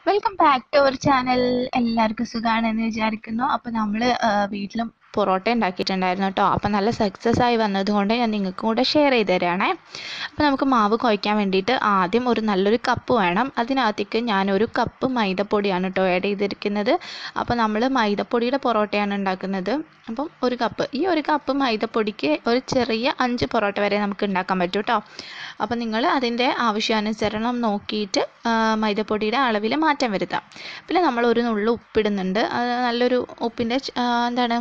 Welcome back to our channel എല്ലാവർക്കും സുഖമാണെന്ന് വിചാരിക്കുന്നു അപ്പോൾ നമ്മൾ വീട്ടിലും പൊറോട്ട ഉണ്ടാക്കിയിട്ടുണ്ടായിരുന്നു കേട്ടോ അപ്പോൾ നല്ല സക്സസ് ആയി വന്നതുകൊണ്ട് ഞാൻ നിങ്ങൾക്കും കൂടെ ഷെയർ ചെയ്ത് തരാണേ അപ്പോൾ നമുക്ക് മാവ് കുഴയ്ക്കാൻ വേണ്ടിയിട്ട് ആദ്യം ഒരു നല്ലൊരു കപ്പ് വേണം അതിനകത്തേക്ക് ഞാനൊരു കപ്പ് മൈദപ്പൊടിയാണ് കേട്ടോ ആഡ് ചെയ്തിരിക്കുന്നത് അപ്പോൾ നമ്മൾ മൈദപ്പൊടിയുടെ പൊറോട്ടയാണ് ഉണ്ടാക്കുന്നത് അപ്പം ഒരു കപ്പ് ഈ ഒരു കപ്പ് മൈദപ്പൊടിക്ക് ഒരു ചെറിയ അഞ്ച് പൊറോട്ട വരെ നമുക്ക് ഉണ്ടാക്കാൻ പറ്റും കേട്ടോ അപ്പോൾ നിങ്ങൾ അതിൻ്റെ ആവശ്യാനുസരണം നോക്കിയിട്ട് ആ, മൈദപ്പൊടിയുടെ അളവിൽ മാറ്റം വരുത്താം പിന്നെ നമ്മൾ ഒരു നുള്ളു ഉപ്പിടുന്നുണ്ട് അത് നല്ലൊരു ഉപ്പിൻ്റെ ച- ആ, എന്താണ്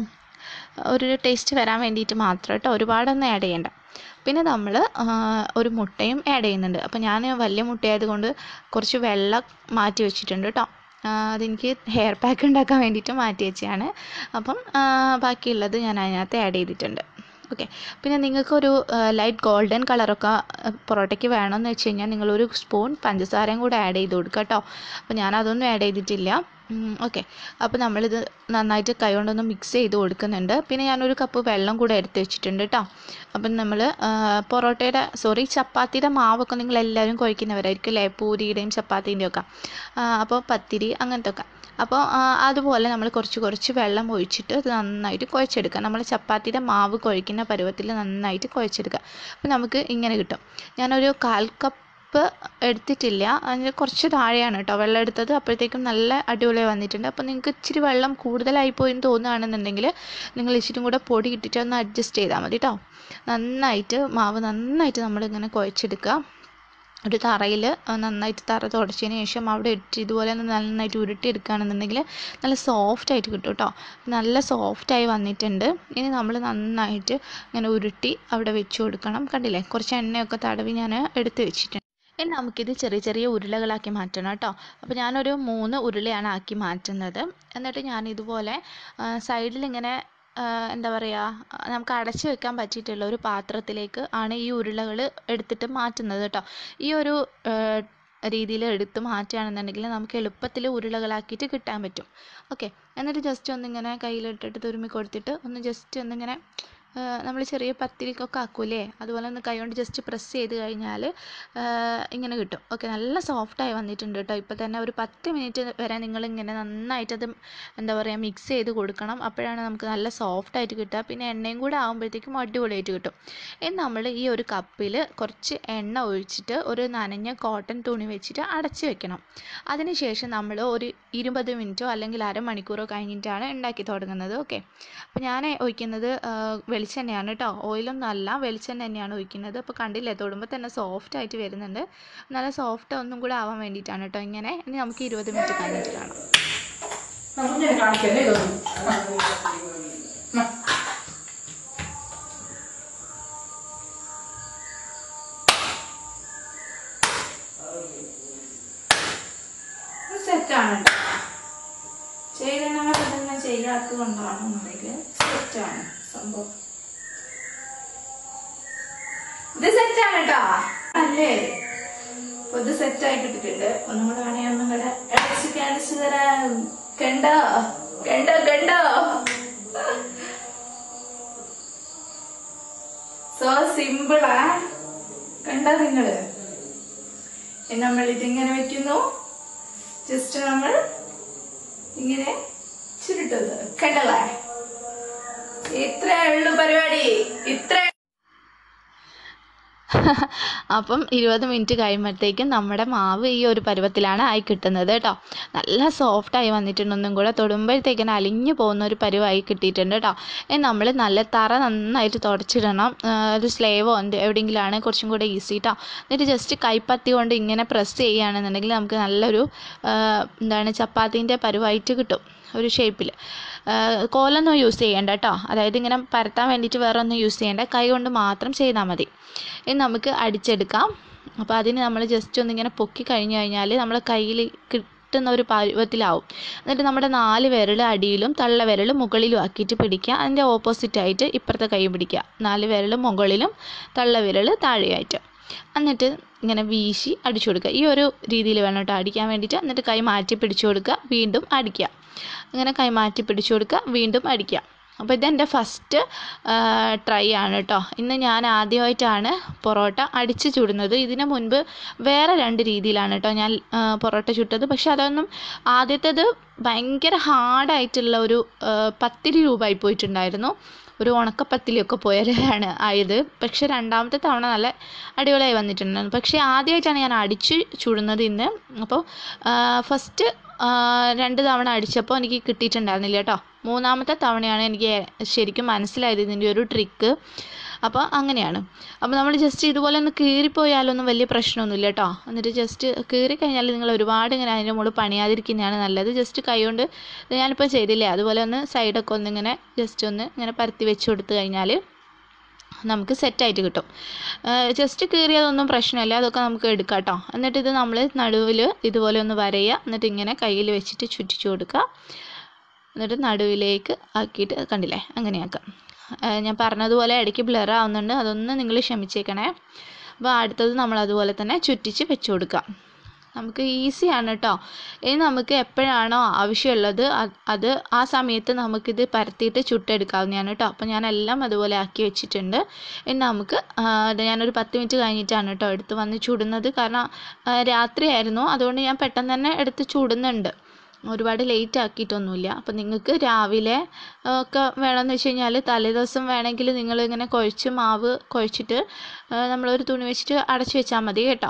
ഒരു ടേസ്റ്റ് വരാൻ വേണ്ടിയിട്ട് മാത്രം കേട്ടോ ഒരുപാടൊന്നും ആഡ് ചെയ്യണ്ട പിന്നെ നമ്മൾ ഒരു മുട്ടയും ആഡ് ചെയ്യുന്നുണ്ട് അപ്പോൾ ഞാൻ വലിയ മുട്ടയായതുകൊണ്ട് കുറച്ച് വെള്ളം മാറ്റി വെച്ചിട്ടുണ്ട് കേട്ടോ ആ, അതെനിക്ക് ഹെയർ പാക്ക് ഉണ്ടാക്കാൻ വേണ്ടിയിട്ട് മാറ്റി വെച്ചതാണ് അപ്പം ആ, ബാക്കിയുള്ളത് ഞാൻ അതിനകത്ത് ആഡ് ചെയ്തിട്ടുണ്ട് ഓക്കെ പിന്നെ നിങ്ങൾക്കൊരു ലൈറ്റ് ഗോൾഡൻ കളറൊക്കെ പൊറോട്ടയ്ക്ക് വേണമെന്ന് വെച്ച് കഴിഞ്ഞാൽ നിങ്ങളൊരു സ്പൂൺ പഞ്ചസാരയും കൂടെ ആഡ് ചെയ്ത് കൊടുക്കുക കേട്ടോ അപ്പോൾ ഞാൻ അതൊന്നും ആഡ് ചെയ്തിട്ടില്ല ഓക്കെ അപ്പോൾ നമ്മളിത് നന്നായിട്ട് കൈ കൊണ്ടൊന്ന് മിക്സ് ചെയ്ത് കൊടുക്കുന്നുണ്ട് പിന്നെ ഞാനൊരു കപ്പ് വെള്ളം കൂടെ എടുത്ത് വെച്ചിട്ടുണ്ട് കേട്ടോ അപ്പം നമ്മൾ പൊറോട്ടയുടെ സോറി ചപ്പാത്തിയുടെ മാവൊക്കെ നിങ്ങൾ എല്ലാവരും കുഴക്കുന്നവരായിരിക്കും അല്ലേ പൂരിയുടെയും ചപ്പാത്തിൻ്റെയും ഒക്കെ അപ്പോൾ പത്തിരി അങ്ങനത്തെ ഒക്കെ അപ്പോൾ അതുപോലെ നമ്മൾ കുറച്ച് കുറച്ച് വെള്ളം ഒഴിച്ചിട്ട് ഇത് നന്നായിട്ട് കുഴച്ചെടുക്കുക നമ്മൾ ചപ്പാത്തിയുടെ മാവ് കുഴക്കുന്ന പരുവത്തിൽ നന്നായിട്ട് കുഴച്ചെടുക്കുക അപ്പോൾ നമുക്ക് ഇങ്ങനെ കിട്ടും ഞാനൊരു കാൽ കപ്പ് എടുത്തിട്ടില്ല അതിന് കുറച്ച് താഴെയാണ് കേട്ടോ വെള്ളം എടുത്തത് അപ്പോഴത്തേക്കും നല്ല അടിപൊളിയായി വന്നിട്ടുണ്ട് അപ്പോൾ നിങ്ങൾക്ക് ഇച്ചിരി വെള്ളം കൂടുതലായി പോയി എന്ന് തോന്നുകയാണെന്നുണ്ടെങ്കിൽ നിങ്ങൾ ഇച്ചിരി കൂടെ പൊടി ഇട്ടിട്ട് ഒന്ന് അഡ്ജസ്റ്റ് ചെയ്താൽ മതി കേട്ടോ നന്നായിട്ട് മാവ് നന്നായിട്ട് നമ്മളിങ്ങനെ കുഴച്ചെടുക്കുക ഒരു തറയിൽ നന്നായിട്ട് തറ തുടച്ചതിന് ശേഷം അവിടെ ഇട്ട് ഇതുപോലെ ഒന്ന് നന്നായിട്ട് ഉരുട്ടി എടുക്കുകയാണെന്നുണ്ടെങ്കിൽ നല്ല സോഫ്റ്റ് ആയിട്ട് കിട്ടും കേട്ടോ നല്ല സോഫ്റ്റായി വന്നിട്ടുണ്ട് ഇനി നമ്മൾ നന്നായിട്ട് ഇങ്ങനെ ഉരുട്ടി അവിടെ വെച്ച് കൊടുക്കണം കണ്ടില്ലേ കുറച്ച് എണ്ണയൊക്കെ തടവി ഞാൻ എടുത്ത് വെച്ചിട്ടുണ്ട് ഇനി നമുക്കിത് ചെറിയ ചെറിയ ഉരുളകളാക്കി മാറ്റണം കേട്ടോ അപ്പോൾ ഞാനൊരു മൂന്ന് ഉരുളയാണ് ആക്കി മാറ്റുന്നത് എന്നിട്ട് ഞാൻ ഇതുപോലെ സൈഡിൽ ഇങ്ങനെ ആ, എന്താ പറയുക നമുക്ക് അടച്ചു വെക്കാൻ പറ്റിയിട്ടുള്ള ഒരു പാത്രത്തിലേക്ക് ആണ് ഈ ഉരുളകൾ എടുത്തിട്ട് മാറ്റുന്നത് കേട്ടോ ഈ ഒരു രീതിയിൽ എടുത്ത് മാറ്റുകയാണെന്നുണ്ടെങ്കിൽ നമുക്ക് എളുപ്പത്തിൽ ഉരുളകളാക്കിയിട്ട് കിട്ടാൻ പറ്റും ഓക്കെ എന്നിട്ട് ജസ്റ്റ് ഒന്നിങ്ങനെ കയ്യിലിട്ടിട്ട് തുരുമ്മി കൊടുത്തിട്ട് ഒന്ന് ജസ്റ്റ് ഒന്നിങ്ങനെ നമ്മൾ ചെറിയ പത്തിരിക്കൊക്കെ ആക്കൂലേ അതുപോലെ ഒന്ന് കൈ കൊണ്ട് ജസ്റ്റ് പ്രസ് ചെയ്ത് കഴിഞ്ഞാൽ ഇങ്ങനെ കിട്ടും ഓക്കെ നല്ല സോഫ്റ്റായി വന്നിട്ടുണ്ട് കേട്ടോ ഇപ്പോൾ തന്നെ ഒരു പത്ത് മിനിറ്റ് വരെ നിങ്ങളിങ്ങനെ നന്നായിട്ടത് എന്താ പറയുക മിക്സ് ചെയ്ത് കൊടുക്കണം അപ്പോഴാണ് നമുക്ക് നല്ല സോഫ്റ്റായിട്ട് കിട്ടുക പിന്നെ എണ്ണയും കൂടെ ആകുമ്പോഴത്തേക്കും അടിപൊളിയായിട്ട് കിട്ടും ഇനി നമ്മൾ ഈ ഒരു കപ്പിൽ കുറച്ച് എണ്ണ ഒഴിച്ചിട്ട് ഒരു നനഞ്ഞ കോട്ടൺ തുണി വെച്ചിട്ട് അടച്ച് വെക്കണം അതിനുശേഷം നമ്മൾ ഒരു ഇരുപത് മിനിറ്റോ അല്ലെങ്കിൽ അരമണിക്കൂറോ കഴിഞ്ഞിട്ടാണ് ഉണ്ടാക്കി തുടങ്ങുന്നത് ഓക്കെ അപ്പോൾ ഞാൻ ഒഴിക്കുന്നത് ആ, വെളിച്ചെണ്ണയാണ് കേട്ടോ ഓയിലൊന്നും അല്ല വെളിച്ചെണ്ണ തന്നെയാണ് ഒഴിക്കുന്നത് അപ്പോൾ കണ്ടില്ലേ തൊടുമ്പോൾ തന്നെ സോഫ്റ്റ് ആയിട്ട് വരുന്നുണ്ട് നല്ല സോഫ്റ്റ് ഒന്നും കൂടെ ആവാൻ വേണ്ടിയിട്ടാണ് കേട്ടോ ഇങ്ങനെ ഇനി നമുക്ക് ഇരുപത് മിനിറ്റ് കഴിഞ്ഞിട്ട് കാണാം കുഞ്ഞിനെ കാണിക്കല്ലേ ഇതൊന്നും സെറ്റാണ് ചെയ്തതിനകത്ത് തന്നെ ചെയ്യാത്തത് കൊണ്ടാണെന്നുണ്ടെങ്കിൽ സെറ്റാണ് സംഭവം ഇത് സെറ്റാണ് കേട്ടോ അല്ലേ അപ്പൊ ഇത് സെറ്റായി കിട്ടിയിട്ടുണ്ട് ഒന്നും കൂടെ വേണേ ഒന്നും കൂടെ അടിച്ച് കാണിച്ചു തരാം കണ്ടോ കണ്ടോ കണ്ടോ സോ സിമ്പിളാ കണ്ടോ നിങ്ങള് ഇനി നമ്മൾ ഇതിങ്ങനെ വെക്കുന്നു ജസ്റ്റ് നമ്മൾ ഇങ്ങനെ ചുരുട്ടുന്നത് കണ്ടല്ലേ ഇത്രേ ഉള്ളു പരിപാടി ഇത്ര അപ്പം ഇരുപത് മിനിറ്റ് കഴിയുമ്പോഴത്തേക്കും നമ്മുടെ മാവ് ഈ ഒരു പരുവത്തിലാണ് ആയി കിട്ടുന്നത് കേട്ടോ നല്ല സോഫ്റ്റായി വന്നിട്ടുണ്ട് ഒന്നും കൂടെ തൊടുമ്പോഴത്തേക്കിന് അലിഞ്ഞു പോകുന്ന ഒരു പരുവായി കിട്ടിയിട്ടുണ്ട് കേട്ടോ ഇനി നമ്മൾ നല്ല തറ നന്നായിട്ട് തുടച്ചിടണം ആ, ഒരു സ്ലേവോ എന്ത് എവിടെയെങ്കിലാണ് കുറച്ചും കൂടെ ഈസി കേട്ടോ എന്നിട്ട് ജസ്റ്റ് കൈപ്പത്തി കൊണ്ട് ഇങ്ങനെ പ്രസ് ചെയ്യുകയാണെന്നുണ്ടെങ്കിൽ നമുക്ക് നല്ലൊരു ആ, എന്താണ് ചപ്പാത്തീൻ്റെ പരുവായിട്ട് കിട്ടും ഒരു ഷേപ്പിൽ കോലൊന്നും യൂസ് ചെയ്യേണ്ട കേട്ടോ അതായത് ഇങ്ങനെ പരത്താൻ വേണ്ടിയിട്ട് വേറെ ഒന്നും യൂസ് ചെയ്യേണ്ട കൈ കൊണ്ട് മാത്രം ചെയ്താൽ മതി ഇനി നമുക്ക് അടിച്ചെടുക്കാം അപ്പോൾ അതിന് നമ്മൾ ജസ്റ്റ് ഒന്നിങ്ങനെ പൊക്കി കഴിഞ്ഞ് കഴിഞ്ഞാൽ നമ്മളെ കയ്യിൽ കിട്ടുന്ന ഒരു പരുവത്തിലാവും എന്നിട്ട് നമ്മുടെ നാല് വിരൽ അടിയിലും തള്ള വിരൽ മുകളിലും ആക്കിയിട്ട് പിടിക്കുക അതിൻ്റെ ഓപ്പോസിറ്റ് ആയിട്ട് ഇപ്പുറത്തെ കൈ പിടിക്കുക നാല് വിരൽ മുകളിലും തള്ള വിരൽ താഴെയായിട്ട് എന്നിട്ട് ഇങ്ങനെ വീശി അടിച്ചു കൊടുക്കുക ഈ ഒരു രീതിയിൽ വേണം കേട്ടോ അടിക്കാൻ വേണ്ടിയിട്ട് എന്നിട്ട് കൈ മാറ്റി പിടിച്ചു കൊടുക്കുക വീണ്ടും അടിക്കുക ഇങ്ങനെ കൈ മാറ്റി പിടിച്ചു കൊടുക്കുക വീണ്ടും അടിക്കുക അപ്പോൾ ഇതെൻ്റെ ഫസ്റ്റ് ട്രൈ ആണ് കേട്ടോ ഇന്ന് ഞാൻ ആദ്യമായിട്ടാണ് പൊറോട്ട അടിച്ച് ചുടുന്നത് ഇതിന് മുൻപ് വേറെ രണ്ട് രീതിയിലാണ് കേട്ടോ ഞാൻ ആ, പൊറോട്ട ചുട്ടത് പക്ഷെ അതൊന്നും ആദ്യത്തേത് ഭയങ്കര ഹാർഡായിട്ടുള്ള ഒരു ആ, പത്തിരി രൂപമായി പോയിട്ടുണ്ടായിരുന്നു ഒരു ഉണക്കപ്പത്തിലിയൊക്കെ പോയാണ് ആയത് പക്ഷെ രണ്ടാമത്തെ തവണ നല്ല അടിപൊളിയായി വന്നിട്ടുണ്ടായിരുന്നു പക്ഷേ ആദ്യമായിട്ടാണ് ഞാൻ അടിച്ച് ചുടുന്നത് ഇന്ന് അപ്പോൾ ഫസ്റ്റ് രണ്ട് തവണ അടിച്ചപ്പോൾ എനിക്ക് കിട്ടിയിട്ടുണ്ടായിരുന്നില്ല കേട്ടോ മൂന്നാമത്തെ തവണയാണ് എനിക്ക് ശരിക്കും മനസ്സിലായത് ഇതിൻ്റെ ഒരു ട്രിക്ക് അപ്പോൾ അങ്ങനെയാണ് അപ്പോൾ നമ്മൾ ജസ്റ്റ് ഇതുപോലെ ഒന്ന് കീറിപ്പോയാലൊന്നും വലിയ പ്രശ്നമൊന്നുമില്ല കേട്ടോ എന്നിട്ട് ജസ്റ്റ് കീറി കഴിഞ്ഞാൽ നിങ്ങൾ ഒരുപാട് ഇങ്ങനെ അതിൻ്റെ മുകളിൽ പണിയാതിരിക്കുന്നതാണ് നല്ലത് ജസ്റ്റ് കൈ കൊണ്ട് ഇത് ഞാനിപ്പോൾ ചെയ്തില്ലേ അതുപോലെ ഒന്ന് സൈഡൊക്കെ ഒന്ന് ഇങ്ങനെ ജസ്റ്റ് ഒന്ന് ഇങ്ങനെ പരത്തി വെച്ച് കൊടുത്തു കഴിഞ്ഞാൽ നമുക്ക് സെറ്റായിട്ട് കിട്ടും ജസ്റ്റ് കീറിയതൊന്നും പ്രശ്നമില്ല അതൊക്കെ നമുക്ക് എടുക്കാം കേട്ടോ എന്നിട്ട് ഇത് നമ്മൾ നടുവിൽ ഇതുപോലെ ഒന്ന് വരയുക എന്നിട്ട് ഇങ്ങനെ കയ്യിൽ വെച്ചിട്ട് ചുറ്റിച്ചു കൊടുക്കുക എന്നിട്ട് നടുവിലേക്ക് ആക്കിയിട്ട് കണ്ടില്ലേ അങ്ങനെയാക്കാം ഏഹ് ഞാൻ പറഞ്ഞതുപോലെ ഇടയ്ക്ക് ബ്ലർ ആവുന്നുണ്ട് അതൊന്ന് നിങ്ങൾ ക്ഷമിച്ചേക്കണേ അപ്പോൾ അടുത്തത് നമ്മൾ അതുപോലെ തന്നെ ചുറ്റിച്ച് വെച്ച് കൊടുക്കാം നമുക്ക് ഈസിയാണ് കേട്ടോ ഇനി നമുക്ക് എപ്പോഴാണോ ആവശ്യമുള്ളത് അത് അത് ആ സമയത്ത് നമുക്കിത് പരത്തിയിട്ട് ചുട്ടെടുക്കാവുന്നതാണ് കേട്ടോ അപ്പോൾ ഞാൻ എല്ലാം അതുപോലെ ആക്കി വെച്ചിട്ടുണ്ട് ഇനി നമുക്ക് ആ, ഇത് ഞാനൊരു പത്ത് മിനിറ്റ് കഴിഞ്ഞിട്ടാണ് കേട്ടോ എടുത്ത് വന്ന് ചുടുന്നത് കാരണം ആ, രാത്രിയായിരുന്നു അതുകൊണ്ട് ഞാൻ പെട്ടെന്ന് തന്നെ എടുത്ത് ചുടുന്നുണ്ട് ഒരുപാട് ലേറ്റ് ആക്കിയിട്ടൊന്നുമില്ല അപ്പം നിങ്ങൾക്ക് രാവിലെ ആ, ഒക്കെ വേണമെന്ന് വെച്ച് കഴിഞ്ഞാൽ തലേദിവസം വേണമെങ്കിൽ നിങ്ങൾ ഇങ്ങനെ കുഴച്ച് മാവ് കുഴച്ചിട്ട് ആ, നമ്മളൊരു തുണി വെച്ചിട്ട് അടച്ച് വെച്ചാൽ മതി കേട്ടോ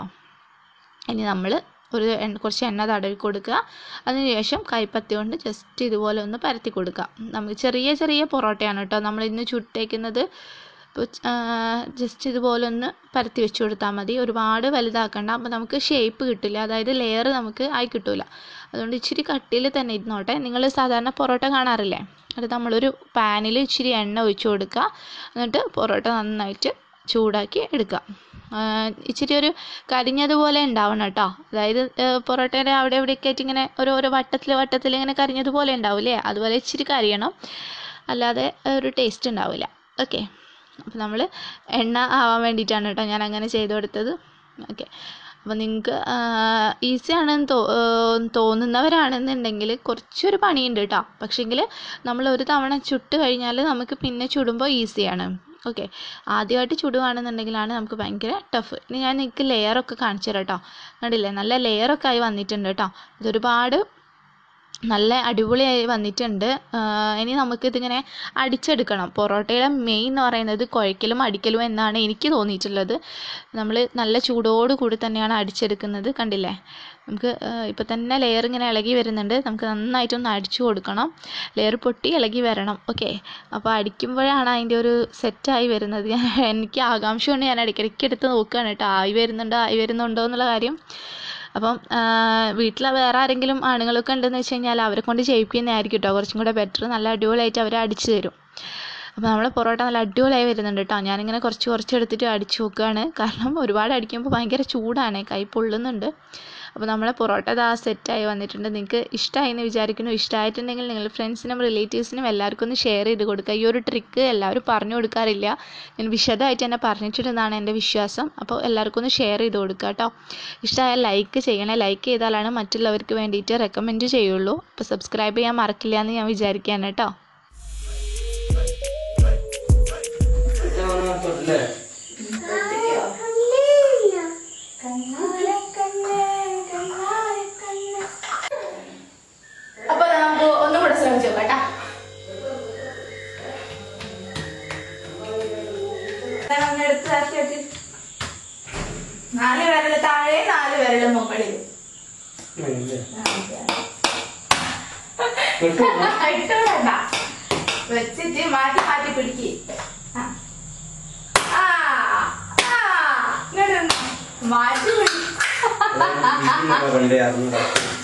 ഇനി നമ്മൾ ഒരു എണ്ണ കുറച്ച് എണ്ണ തടവി കൊടുക്കുക അതിനുശേഷം കൈപ്പത്തി കൊണ്ട് ജസ്റ്റ് ഇതുപോലെ ഒന്ന് പരത്തി കൊടുക്കുക നമുക്ക് ചെറിയ ചെറിയ പൊറോട്ടയാണ് കേട്ടോ നമ്മൾ ഇന്ന് ചുട്ടേക്കുന്നത് ഇപ്പോൾ ജസ്റ്റ് ഇതുപോലെ ഒന്ന് പരത്തി വെച്ച് കൊടുത്താൽ മതി ഒരുപാട് വലുതാക്കണ്ട അപ്പോൾ നമുക്ക് ഷേപ്പ് കിട്ടില്ല അതായത് ലെയർ നമുക്ക് ആയി കിട്ടില്ല അതുകൊണ്ട് ഇച്ചിരി കട്ടിയിൽ തന്നെ ഇരുന്നോട്ടെ നിങ്ങൾ സാധാരണ പൊറോട്ട കാണാറില്ലേ അത് നമ്മളൊരു പാനിൽ ഇച്ചിരി എണ്ണ ഒഴിച്ച് കൊടുക്കുക എന്നിട്ട് പൊറോട്ട നന്നായിട്ട് ചൂടാക്കി എടുക്കുക ആ, ഇച്ചിരി ഒരു കരിഞ്ഞതുപോലെ ഉണ്ടാവണം കേട്ടോ അതായത് പൊറോട്ടയുടെ അവിടെ ഇവിടെയൊക്കെ ആയിട്ട് ഇങ്ങനെ ഓരോരോ വട്ടത്തിൽ വട്ടത്തിൽ ഇങ്ങനെ കരിഞ്ഞതുപോലെ ഉണ്ടാവില്ലേ അതുപോലെ ഇച്ചിരി കരിയണം അല്ലാതെ ഒരു ടേസ്റ്റ് ഉണ്ടാവില്ല ഓക്കെ അപ്പോൾ നമ്മൾ എണ്ണ ആവാൻ വേണ്ടിയിട്ടാണ് കേട്ടോ ഞാൻ അങ്ങനെ ചെയ്ത് കൊടുത്തത് ഓക്കെ അപ്പോൾ നിങ്ങൾക്ക് ഈസിയാണെന്ന് തോ ഏഹ് തോന്നുന്നവരാണെന്നുണ്ടെങ്കിൽ കുറച്ചൊരു പണിയുണ്ട് കേട്ടോ പക്ഷേങ്കിൽ നമ്മൾ ഒരു തവണ ചുട്ട് കഴിഞ്ഞാൽ നമുക്ക് പിന്നെ ചുടുമ്പോൾ ഈസിയാണ് ഓക്കെ ആദ്യമായിട്ട് ചുടുവാണെന്നുണ്ടെങ്കിലാണ് നമുക്ക് ഭയങ്കര ടഫ് ഇനി ഞാൻ നിങ്ങൾക്ക് ലെയറൊക്കെ കാണിച്ചു തരാം കേട്ടോ കണ്ടില്ലേ നല്ല ലെയറൊക്കെ ആയി വന്നിട്ടുണ്ട് കേട്ടോ ഇതൊരുപാട് നല്ല അടിപൊളിയായി വന്നിട്ടുണ്ട് ആഹ് ഇനി നമുക്കിതിങ്ങനെ അടിച്ചെടുക്കണം പൊറോട്ടയുടെ മെയിൻ എന്ന് പറയുന്നത് കുഴയ്ക്കലും അടിക്കലും എന്നാണ് എനിക്ക് തോന്നിയിട്ടുള്ളത് നമ്മൾ നല്ല ചൂടോട് കൂടി തന്നെയാണ് അടിച്ചെടുക്കുന്നത് കണ്ടില്ലേ നമുക്ക് ഇപ്പം തന്നെ ലെയർ ഇങ്ങനെ ഇളകി വരുന്നുണ്ട് നമുക്ക് നന്നായിട്ടൊന്ന് അടിച്ചു കൊടുക്കണം ലെയർ പൊട്ടി ഇളകി വരണം ഓക്കെ അപ്പോൾ അടിക്കുമ്പോഴാണ് അതിൻ്റെ ഒരു സെറ്റായി വരുന്നത് ഞാൻ എനിക്ക് ആകാംക്ഷ ഞാൻ ഇടയ്ക്കിടയ്ക്ക് എടുത്ത് നോക്കുകയാണ് കേട്ടോ ആയി വരുന്നുണ്ടോ ആയി വരുന്നുണ്ടോ എന്നുള്ള കാര്യം അപ്പം വീട്ടിൽ വേറെ ആരെങ്കിലും ആണുങ്ങളൊക്കെ ഉണ്ടെന്ന് വെച്ച് കഴിഞ്ഞാൽ അവരെ കൊണ്ട് ചെയ്യിപ്പിക്കുന്നതായിരിക്കും കേട്ടോ കുറച്ചും കൂടെ ബെറ്റർ നല്ല അടിപൊളിയായിട്ട് അവർ അടിച്ചു തരും അപ്പോൾ നമ്മളെ പൊറോട്ട നല്ല അടിപൊളിയായി വരുന്നുണ്ട് കേട്ടോ ഞാനിങ്ങനെ കുറച്ച് കുറച്ച് എടുത്തിട്ട് അടിച്ചു നോക്കുകയാണ് കാരണം ഒരുപാട് അടിക്കുമ്പോൾ ഭയങ്കര ചൂടാണ് കൈ പൊള്ളുന്നുണ്ട് അപ്പോൾ നമ്മളെ പൊറോട്ട ഇതാ സെറ്റായി വന്നിട്ടുണ്ട് നിങ്ങൾക്ക് ഇഷ്ടമായി എന്ന് വിചാരിക്കുന്നു ഇഷ്ടമായിട്ടുണ്ടെങ്കിൽ നിങ്ങൾ ഫ്രണ്ട്സിനും റിലേറ്റീവ്സിനും എല്ലാവർക്കും ഒന്ന് ഷെയർ ചെയ്ത് കൊടുക്കുക ഈ ഒരു ട്രിക്ക് എല്ലാവരും പറഞ്ഞു കൊടുക്കാറില്ല ഞാൻ വിശദമായിട്ട് തന്നെ പറഞ്ഞിട്ടുണ്ടെന്നാണ് എൻ്റെ വിശ്വാസം അപ്പോൾ എല്ലാവർക്കും ഒന്ന് ഷെയർ ചെയ്ത് കൊടുക്കുക കേട്ടോ ഇഷ്ടമായാൽ ലൈക്ക് ചെയ്യണേ ലൈക്ക് ചെയ്താലാണ് മറ്റുള്ളവർക്ക് വേണ്ടിയിട്ട് റെക്കമെൻഡ് ചെയ്യുള്ളൂ അപ്പോൾ സബ്സ്ക്രൈബ് ചെയ്യാൻ മറക്കില്ല എന്ന് ഞാൻ വിചാരിക്കുകയാണ് കേട്ടോ തൊട്ടില്ലേ അപ്പൊ നമുക്ക് ഒന്നും കൂടെ ശ്രമിച്ചു നോക്കാം ഒന്ന് എടുത്ത് ആക്കി വെച്ച് നാല് വിരല് താഴെ നാല് വിരല് മുകളിൽ ഇല്ലേ? ഇട്ട് വേണ്ട വെച്ചിട്ട് മാറ്റി മാറ്റി പിടിക്ക് ആ. ആ, ആ, ഇങ്ങോട്ട് വന്നോ. മാറ്റി പിടി വീട്ടിലൊക്കെ പണ്ടേ അറിഞ്ഞൂടാ